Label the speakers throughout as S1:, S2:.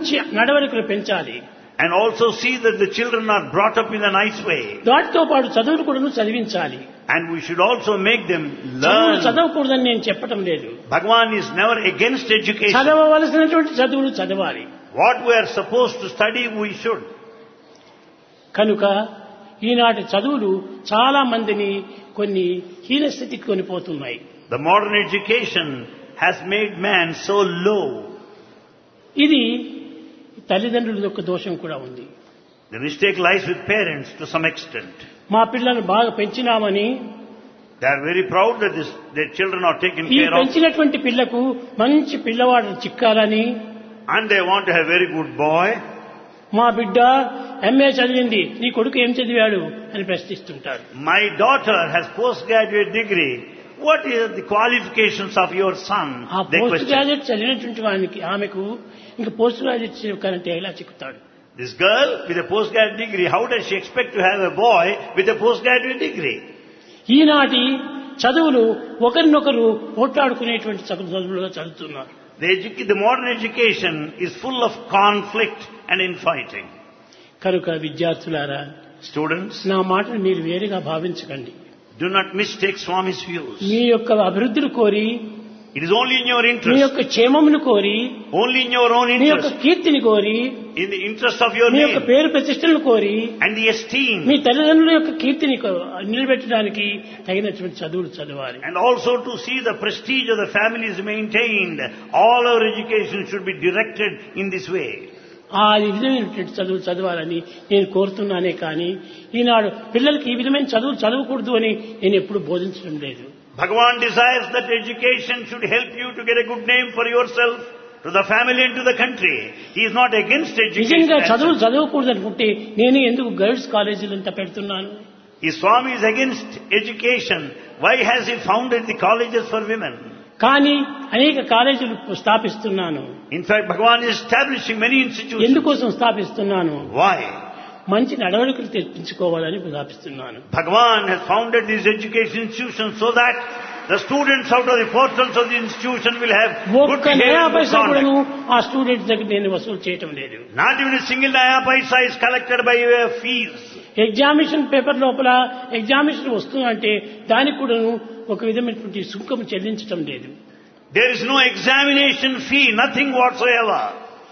S1: మంచి నడవడికలు పెంచాలి
S2: And also see that the children are brought up in a nice way.
S1: వాటితో పాటు చదువులు కూడా చదివించాలి
S2: And we should also make them
S1: చదువులు
S2: learn.
S1: చదవకూడదని నేను చెప్పటం లేదు
S2: Bhagavan is never against education.
S1: చదవవలసినటువంటి చదువులు చదవాలి
S2: What we are supposed to study, we should.
S1: కనుక ఈనాటి చదువులు చాలా మందిని కొన్ని హీనస్థితికి కొనిపోతున్నాయి
S2: The modern education has made man so low.
S1: ఇది తల్లిదండ్రుల యొక్క దోషం కూడా ఉంది
S2: The mistake lies with parents to some extent.
S1: మా పిల్లలను బాగా పెంచినామని
S2: They are very proud that this, their children are taken
S1: ఈ
S2: care of
S1: పెంచినటువంటి పిల్లకు మంచి పిల్లవాడు చిక్కాలని
S2: and they want to have very good boy.
S1: మా బిడ్డ ఎంఏ చదివింది నీ కొడుకు ఏం చదివాడు అని ప్రశ్నిస్తుంటారు
S2: My daughter has postgraduate degree. What is the qualifications of your son?
S1: ఆ
S2: They
S1: పోస్ట్
S2: question.
S1: గ్రాడ్యుయేట్ చదివినటువంటి వానికి ఆమెకు ఇంకా పోస్ట్ గ్రాడ్యుయేట్ చిక్కాలంటే ఎలా చిక్కుతాడు
S2: This girl with a postgraduate degree, how does she expect to have a boy with a postgraduate degree?
S1: ఈనాటి చదువులు ఒకరినొకరు పోట్లాడుకునేటువంటి చదువు చదువులుగా చదువుతున్నారు
S2: The, edu- the modern education is full of conflict and infighting.
S1: కనుక విద్యార్థులారా
S2: Students,
S1: నా మాటను మీరు వేరుగా భావించకండి
S2: do not mistake Swami's views.
S1: మీ యొక్క అభివృద్ధిని కోరి
S2: It is only in your
S1: me
S2: interest,
S1: యొక్క క్షేమమును కోరి
S2: only in your own
S1: మీ యొక్క
S2: interest,
S1: కీర్తిని కోరి
S2: in the interest of your
S1: మీ యొక్క
S2: name
S1: పేరు ప్రతిష్టలను కోరి
S2: and the esteem,
S1: మీ తల్లిదండ్రుల యొక్క కీర్తిని కో- నిలబెట్టడానికి తగినటువంటి చదువులు చదవాలి
S2: and also to see the prestige of the family is maintained. All our education should be directed in this way.
S1: ఆ విధమైనటువంటి చదువులు చదవాలని నేను కోరుతున్నానే కానీ ఈనాడు పిల్లలకి ఈ విధమైన చదువులు చదవకూడదు అని నేను ఎప్పుడు బోధించడం లేదు
S2: Bhagavan desires that education should help you to get a good name for yourself, to the family and to the country. He is not against education.
S1: నిజంగా
S2: as
S1: చదువులు
S2: such.
S1: చదవకూడదు అనుకుంటే నేను ఎందుకు గర్ల్స్ కాలేజీలు అంతా పెడుతున్నాను
S2: If Swami is against education, why has he founded the colleges for women?
S1: కానీ అనేక కాలేజీలు స్థాపిస్తున్నాను
S2: In fact, Bhagavan is establishing many institutions.
S1: ఎందుకోసం స్థాపిస్తున్నాను
S2: Why?
S1: మంచి నడవడికలు తెప్పించుకోవాలని స్థాపిస్తున్నాను
S2: Bhagavan has founded these education institutions so that the students out of the portals of the institution will have good
S1: ఒక్క
S2: behavior
S1: నయా
S2: and good
S1: పైసా కూడాను
S2: conduct.
S1: ఆ students దగ్గర నేను వసూలు చేయటం లేదు
S2: Not even a single naya paisa is collected by way of fees.
S1: Examination paper లోపల ఎగ్జామినేషన్ వస్తుందంటే దానికి కూడాను ఒక విధమైనటువంటి సుంకం చెల్లించటం లేదు
S2: There is no examination fee, nothing whatsoever.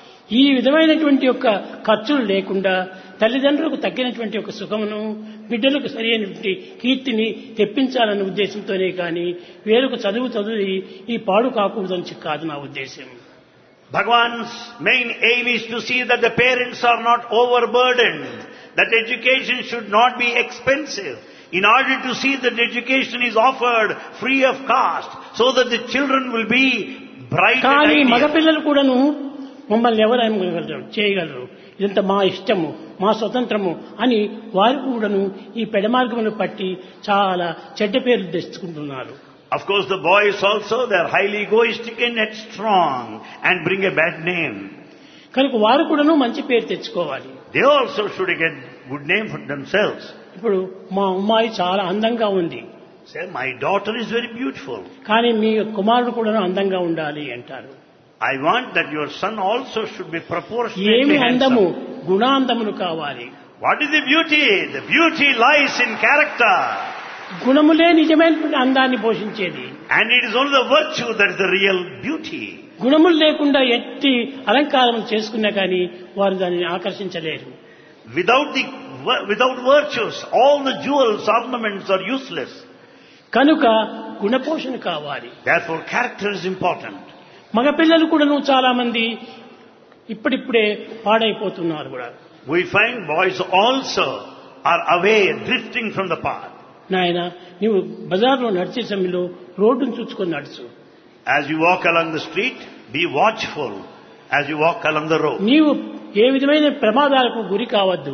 S1: ఈ విధమైనటువంటి యొక్క ఖర్చులు లేకుండా తల్లిదండ్రులకు తగ్గినటువంటి ఒక సుఖమును బిడ్డలకు సరైనటువంటి కీర్తిని తెప్పించాలనే ఉద్దేశంతోనే కానీ వేరొక చదువు చదివి ఈ పాడు కాకూడదని చెప్పి కాదు నా ఉద్దేశం
S2: Bhagavan's main aim is to see that the parents are not overburdened, that education should not be expensive. In order to see that education is offered free of cost, so that the children will be bright
S1: కానీ
S2: and ideal.
S1: మగపిల్లలు కూడాను మమ్మల్ని ఎవరు ఏమగలరు చేయగలరు ఇదంతా మా ఇష్టము మా స్వతంత్రము అని వారు కూడాను ఈ పెడమార్గమును పట్టి చాలా చెడ్డ పేర్లు తెచ్చుకుంటున్నారు
S2: Of course, the boys also, they are highly egoistic and headstrong and bring a bad name.
S1: కనుక వారు కూడాను మంచి పేరు తెచ్చుకోవాలి
S2: They also should get good name for themselves.
S1: ఇప్పుడు మా అమ్మాయి చాలా అందంగా ఉంది
S2: Say, my daughter is very beautiful.
S1: కానీ మీ కుమారుడు కూడాను అందంగా ఉండాలి అంటారు
S2: I want that your son also should be
S1: ఏమి
S2: proportionately
S1: అందము
S2: handsome.
S1: గుణాందములు కావాలి
S2: What is the beauty? The beauty lies in character.
S1: గుణములే నిజమైనటువంటి అందాన్ని పోషించేది
S2: And it is only the virtue that is the real beauty.
S1: గుణములు లేకుండా ఎట్టి అలంకారం చేసుకున్నా కానీ వారు దానిని ఆకర్షించలేరు
S2: Without the, without virtues, all the jewels, ornaments are useless.
S1: కనుక గుణపోషణ కావాలి
S2: Therefore, character is important.
S1: మగపిల్లలు కూడాను చాలా మంది ఇప్పుడిప్పుడే పాడైపోతున్నారు కూడా
S2: We find boys also are away, drifting from the path.
S1: నాయన నువ్వు బజార్లో నడిచే సమయంలో రోడ్డును చూసుకొని నడుచు
S2: As you walk along the street, be watchful as you walk along the road.
S1: నీవు ఏ విధమైన ప్రమాదాలకు గురి కావద్దు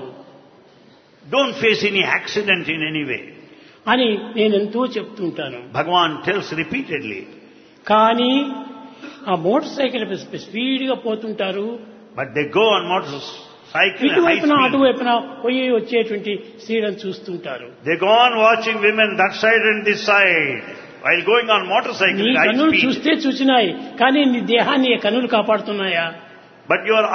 S2: Don't face any accident in any way.
S1: అని నేను ఎంతో చెప్తుంటాను
S2: Bhagavan tells repeatedly.
S1: కానీ ఆ మోటార్ సైకిల్ స్పీడ్గా పోతుంటారు
S2: But they go on motorcycle at high
S1: ఇటువైపున
S2: speed.
S1: అటువైపున పోయి వచ్చేటువంటి స్త్రీలను చూస్తుంటారు
S2: They go on watching women that side and this side while going on motorcycle
S1: నీ
S2: at high
S1: కన్నులు
S2: speed.
S1: చూస్తే చూసినాయి కానీ నీ దేహాన్ని ఏ కన్నులు కాపాడుతున్నాయా
S2: But your